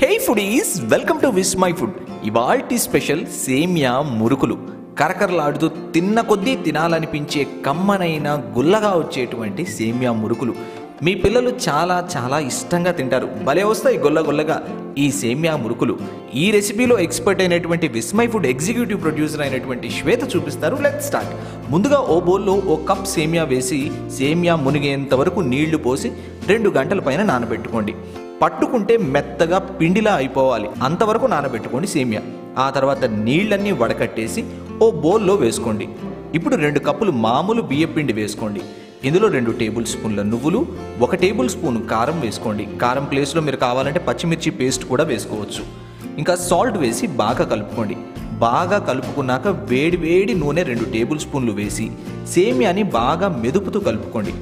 hey foodies welcome to Vismai మై ఫుడ్ ఇవాల్టి స్పెషల్ సేమియా మురుకులు కరకరలాడుతూ తిన్న కొద్దీ తినాలనిపించే కమ్మనైన గుల్లగా వచ్చేటువంటి సేమియా మురుకులు మీ పిల్లలు చాలా చాలా ఇష్టంగా తింటారు భలే వస్తాయి గొల్ల గొల్లగా ఈ సేమియా మురుకులు ఈ రెసిపీలో ఎక్స్పర్ట్ అయినటువంటి విస్మై ఫుడ్ ఎగ్జిక్యూటివ్ ప్రొడ్యూసర్ అయినటువంటి శ్వేత చూపిస్తారు లెట్ స్టార్ట్ ముందుగా ఓ బౌల్లో ఓ కప్ సేమియా వేసి సేమియా మునిగేంత వరకు నీళ్లు పోసి రెండు గంటల పైన నానబెట్టుకోండి పట్టుకుంటే మెత్తగా పిండిలా అయిపోవాలి అంతవరకు నానబెట్టుకోండి సేమియా ఆ తర్వాత నీళ్ళన్నీ వడకట్టేసి ఓ బౌల్లో వేసుకోండి ఇప్పుడు రెండు కప్పులు మామూలు బియ్యపిండి వేసుకోండి ఇందులో రెండు టేబుల్ స్పూన్ల నువ్వులు ఒక టేబుల్ స్పూన్ కారం వేసుకోండి కారం ప్లేస్లో మీరు కావాలంటే పచ్చిమిర్చి పేస్ట్ కూడా వేసుకోవచ్చు ఇంకా సాల్ట్ వేసి బాగా కలుపుకోండి బాగా కలుపుకున్నాక వేడి వేడి నూనె రెండు టేబుల్ స్పూన్లు వేసి సేమియాని బాగా మెదుపుతూ కలుపుకోండి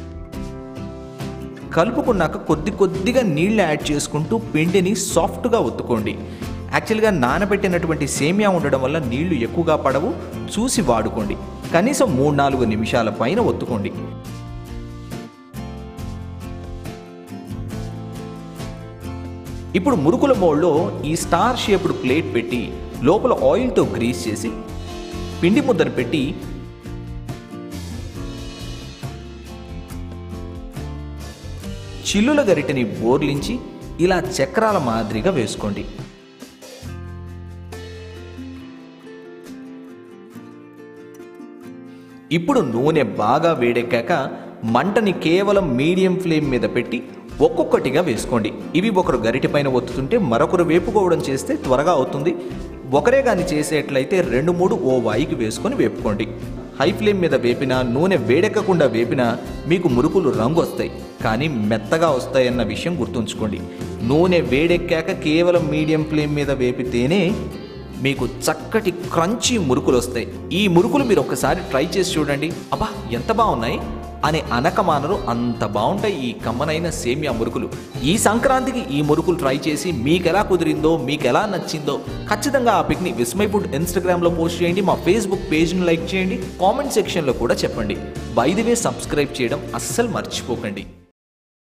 కలుపుకున్నాక కొద్ది కొద్దిగా నీళ్ళు యాడ్ చేసుకుంటూ పిండిని సాఫ్ట్గా ఒత్తుకోండి యాక్చువల్గా నానబెట్టినటువంటి సేమియా ఉండడం వల్ల నీళ్లు ఎక్కువగా పడవు చూసి వాడుకోండి కనీసం మూడు నాలుగు నిమిషాల పైన ఒత్తుకోండి ఇప్పుడు మురుకుల మోడ్లో ఈ స్టార్ షేప్డ్ ప్లేట్ పెట్టి లోపల ఆయిల్తో గ్రీస్ చేసి పిండి ముద్దను పెట్టి చిల్లుల గరిటెని బోర్లించి ఇలా చక్రాల మాదిరిగా వేసుకోండి ఇప్పుడు నూనె బాగా వేడెక్కాక మంటని కేవలం మీడియం ఫ్లేమ్ మీద పెట్టి ఒక్కొక్కటిగా వేసుకోండి ఇవి ఒకరు గరిటె పైన ఒత్తుతుంటే మరొకరు వేపుకోవడం చేస్తే త్వరగా అవుతుంది ఒకరే కానీ చేసేట్లయితే రెండు మూడు ఓ వాయికి వేసుకొని వేపుకోండి హై ఫ్లేమ్ మీద వేపినా నూనె వేడెక్కకుండా వేపినా మీకు మురుకులు రంగు వస్తాయి కానీ మెత్తగా వస్తాయన్న విషయం గుర్తుంచుకోండి నూనె వేడెక్కాక కేవలం మీడియం ఫ్లేమ్ మీద వేపితేనే మీకు చక్కటి క్రంచీ మురుకులు వస్తాయి ఈ మురుకులు మీరు ఒకసారి ట్రై చేసి చూడండి అబ్బా ఎంత బాగున్నాయి అని అనకమానరు అంత బాగుంటాయి ఈ కమ్మనైన సేమియా మురుకులు ఈ సంక్రాంతికి ఈ మురుకులు ట్రై చేసి మీకు ఎలా కుదిరిందో మీకు ఎలా నచ్చిందో ఖచ్చితంగా ఆ పిక్ని విస్మై ఫుడ్ ఇన్స్టాగ్రామ్లో పోస్ట్ చేయండి మా ఫేస్బుక్ పేజ్ని లైక్ చేయండి కామెంట్ సెక్షన్లో కూడా చెప్పండి బై ది వే సబ్స్క్రైబ్ చేయడం అస్సలు మర్చిపోకండి